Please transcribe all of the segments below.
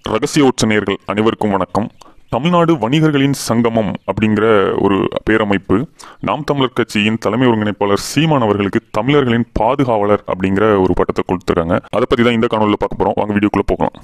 ரகசிய உச்சநேயர்கள் அனைவருக்கும் வணக்கம் தமிழ்நாடு வணிகர்களின் சங்கமம் அப்படிங்கிற ஒரு பேரமைப்பு நாம் தமிழர் கட்சியின் தலைமை ஒருங்கிணைப்பாளர் சீமான் அவர்களுக்கு தமிழர்களின் பாதுகாவலர் அப்படிங்கிற ஒரு பட்டத்தை கொடுத்துருக்காங்க அதை பற்றி தான் இந்த காணொலியில் பார்க்க போகிறோம் வாங்க வீடியோக்குள்ளே போகலாம்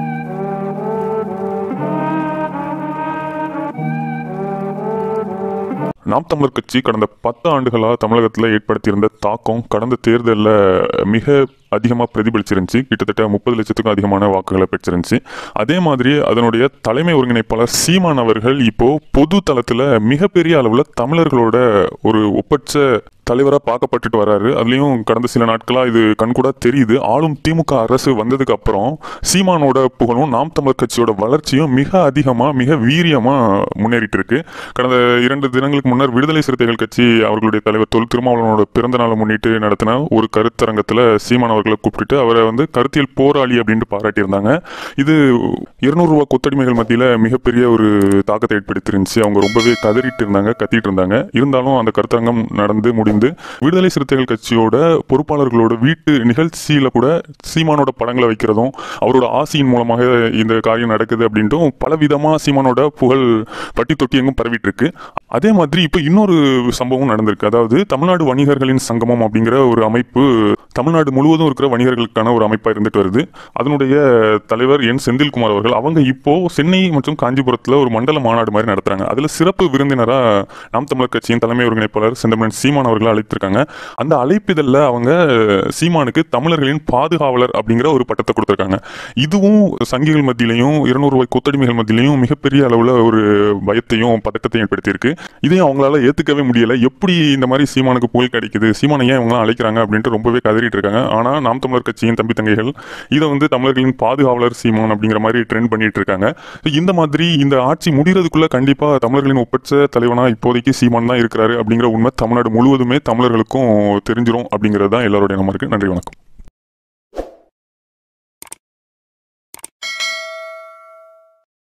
நாம் தமிழர் கட்சி கடந்த பத்து ஆண்டுகளாக தமிழகத்தில் ஏற்படுத்தியிருந்த தாக்கம் கடந்த தேர்தலில் மிக அதிகமாக பிரதிபலிச்சிருந்துச்சு கிட்டத்தட்ட முப்பது லட்சத்துக்கும் அதிகமான வாக்குகளை பெற்றிருந்துச்சு அதே மாதிரி அதனுடைய தலைமை ஒருங்கிணைப்பாளர் சீமான் அவர்கள் இப்போ பொது தளத்தில் மிகப்பெரிய அளவில் தமிழர்களோட ஒரு ஒப்பற்ற தலைவராக பார்க்கப்பட்டுட்டு வராரு அதுலேயும் கடந்த சில நாட்களாக இது கண்கூடா தெரியுது ஆளும் திமுக அரசு வந்ததுக்கு அப்புறம் சீமானோட புகழும் நாம் தமிழர் கட்சியோட வளர்ச்சியும் மிக அதிகமாக மிக வீரியமாக முன்னேறிட்டு இருக்கு கடந்த இரண்டு தினங்களுக்கு முன்னர் விடுதலை சிறுத்தைகள் கட்சி அவர்களுடைய தலைவர் தொல் திருமாவளவனோட பிறந்த நாளை முன்னிட்டு நடத்தின ஒரு கருத்தரங்கத்தில் சீமான் அவர்களை கூப்பிட்டுட்டு அவரை வந்து கருத்தியல் போராளி அப்படின்ட்டு பாராட்டியிருந்தாங்க இது இருநூறு ரூபா கொத்தடிமைகள் மத்தியில் மிகப்பெரிய ஒரு தாக்கத்தை ஏற்படுத்திருந்துச்சு அவங்க ரொம்பவே கதறிட்டு இருந்தாங்க கத்திட்டு இருந்தாங்க இருந்தாலும் அந்த கருத்தரங்கம் நடந்து முடிந்து விடுதலை சிறுத்தைகள் கட்சியோட பொறுப்பாளர்களோட வீட்டு நிகழ்ச்சியில கூட சீமானோட படங்களை வைக்கிறதும் அவரோட ஆசையின் மூலமாக இந்த காரியம் நடக்குது அப்படின்ட்டும் பலவிதமா சீமானோட புகழ் பட்டி தொட்டி எங்கும் பரவிட்டு இருக்கு அதே மாதிரி இப்போ இன்னொரு சம்பவம் நடந்திருக்கு அதாவது தமிழ்நாடு வணிகர்களின் சங்கமம் அப்படிங்கிற ஒரு அமைப்பு தமிழ்நாடு முழுவதும் இருக்கிற வணிகர்களுக்கான ஒரு அமைப்பாக இருந்துட்டு வருது அதனுடைய தலைவர் என் செந்தில்குமார் அவர்கள் அவங்க இப்போ சென்னை மற்றும் காஞ்சிபுரத்தில் ஒரு மண்டல மாநாடு மாதிரி நடத்துறாங்க அதில் சிறப்பு விருந்தினராக நாம் தமிழர் கட்சியின் தலைமை ஒருங்கிணைப்பாளர் செந்தமன் சீமான் அவர்களை அழைத்திருக்காங்க அந்த அழைப்பிதழில் அவங்க சீமானுக்கு தமிழர்களின் பாதுகாவலர் அப்படிங்கிற ஒரு பட்டத்தை கொடுத்துருக்காங்க இதுவும் சங்கிகள் மத்தியிலையும் இருநூறு ரூபாய் கொத்தடிமைகள் மத்தியிலையும் மிகப்பெரிய அளவில் ஒரு பயத்தையும் பதட்டத்தையும் ஏற்படுத்தியிருக்கு இதையும் அவங்களால ஏற்றுக்கவே முடியல எப்படி இந்த மாதிரி சீமானுக்கு புகழ் கிடைக்குது சீமானை ஏன் இவங்களாம் அழைக்கிறாங்க அப்படின்ட்டு ரொம்பவே கதறிட்டு இருக்காங்க ஆனால் நாம் தமிழர் கட்சியின் தம்பி தங்கைகள் இதை வந்து தமிழர்களின் பாதுகாவலர் சீமான் அப்படிங்கிற மாதிரி ட்ரெண்ட் பண்ணிட்டு இருக்காங்க So, இந்த மாதிரி இந்த ஆட்சி முடிகிறதுக்குள்ள கண்டிப்பாக தமிழர்களின் ஒப்பற்ற தலைவனாக இப்போதைக்கு சீமான் தான் இருக்கிறாரு அப்படிங்கிற உண்மை தமிழ்நாடு முழுவதுமே தமிழர்களுக்கும் தெரிஞ்சிரும் அப்படிங்கிறது தான் எல்லாருடைய நம்ம இருக்கு நன்றி வணக்கம்